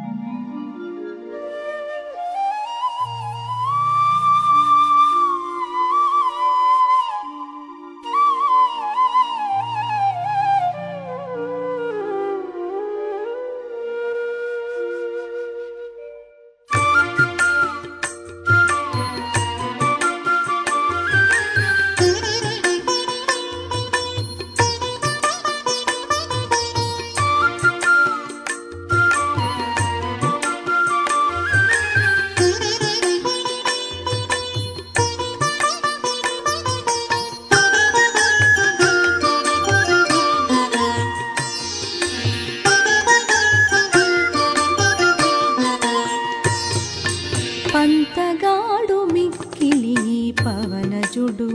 పంతగాడు మిక్కిలి పవనజుడు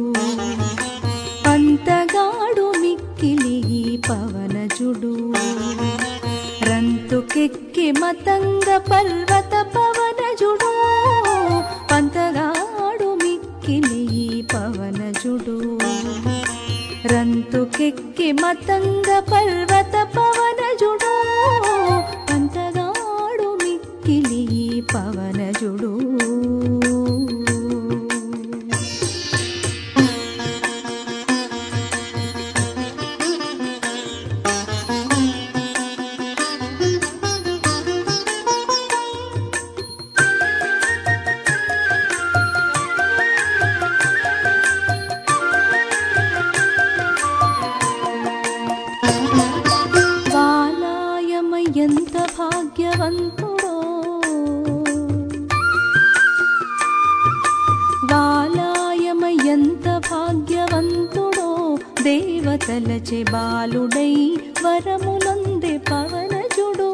పంతగాడు మిక్కిలి పవనజుడు రంతుకెక్కి మతంగ పర్వత పవనజుడు పంతగాడు మిక్కిలి పవనజుడు రంతుకెక్కి మతంగ పర్వత పవనజుడు పంతగాడు మిక్కిలి పవనజుడు బాలాయమ ఎంత భాగ్యవంతుడో బాలాయమ ఎంత భాగ్యవంతుడో దేవతలచే బాలుడై వరములందే పవనజుడు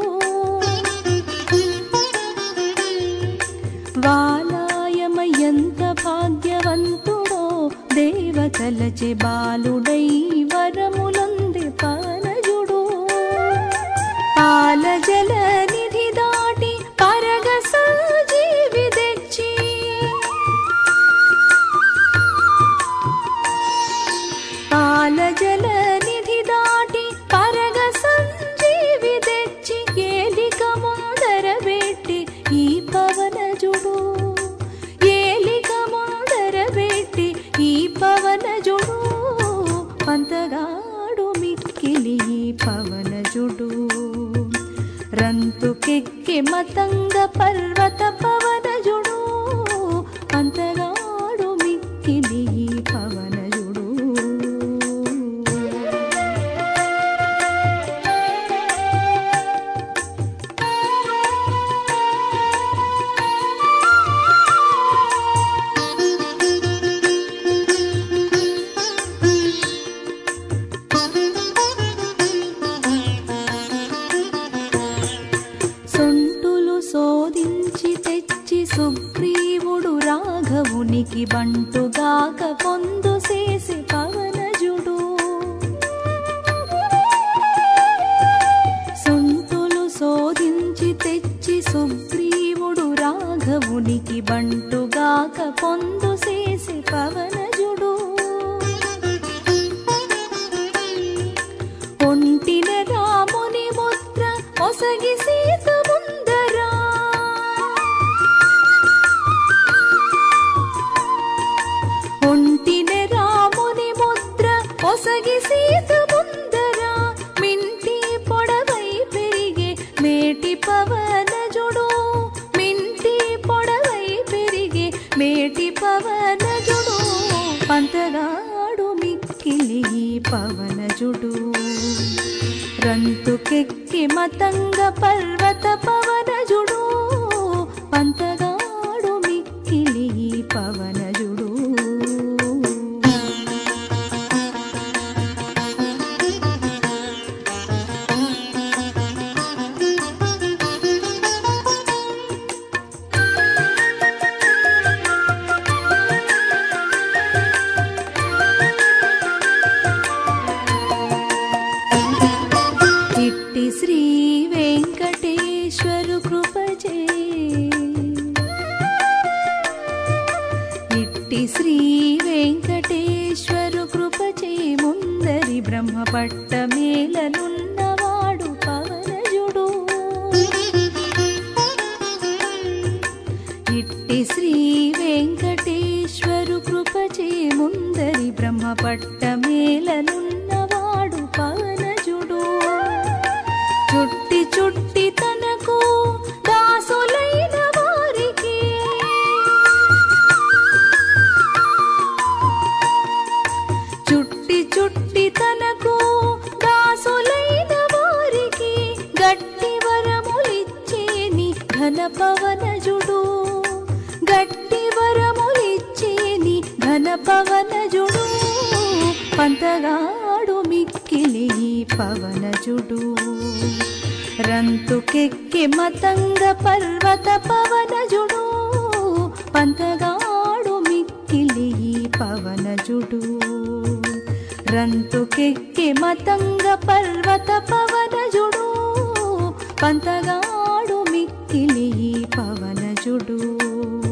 బాలాయమ ఎంత భాగ్యవంతుడో దేవతలచే బాలుడై వరములందే పవనజుడు పాల జల నిధి దాటి పరగ జీవి తెచ్చి పాల జల నిధి దాటి పరగ సంజీవి తెచ్చి ఏలిక ముందర పెట్టి ఈ పవనజుడు ఏలిక ముందర పెట్టి ఈ పవనజుడు పంతగాడు మిక్కిలి ఈ పవనజుడు రంతుకెక్కి మతంగ పర్వత పవనజుడు పంతగాడు మిక్కిలి ఈ పవనజుడు సొంటులు శోధించి తెచ్చి సుగ్రీవుడు రాఘవునికి బంటుగాక పొందు చేసి పవనజుడు సొంటులు శోధించి తెచ్చి సుగ్రీవుడు రాఘవునికి బంటుగాక పొందు చేసి పవనజుడు ఒంటిన రాముని ముద్ర ఒసగి సీత ముందరా ఒంటిన రాముని ముద్ర ఒసగి సీత ముందరా మింటి పొడవై పెరిగే మేటి పవనజుడు మింటి పొడవై పెరిగే మేటి పవనజుడు పంతగాడు మిక్కిలి పవనజుడు రంతుకెక్కి మతంగ పర్వత పవనజుడు పంతగాడు మిక్కిలి పవనజుడు ఇట్టి శ్రీ వెంకటేశ్వరు కృపచే ఇట్టి శ్రీ వెంకటేశ్వరు కృపచే ముందరి బ్రహ్మ పట్ట మేలనున్నవాడు పవనజుడు చుట్టి తనకు దాసులైన వారికి చుట్టి చుట్టి తనకు దాసులైన వారికి గట్టి వరములిచ్చేని ఘన పవనజుడు గట్టి వరములిచ్చేని ఘన పవనజుడు పంతగాడు మిక్కిలి ఈ పవనజుడు రంతుకెక్కి మతంగ పర్వత పవనజుడు పంతగాడు మిక్కిలి ఈ పవనజుడు రంతుకెక్కి మతంగ పర్వత పవనజుడు పంతగాడు మిక్కిలి ఈ పవనజుడు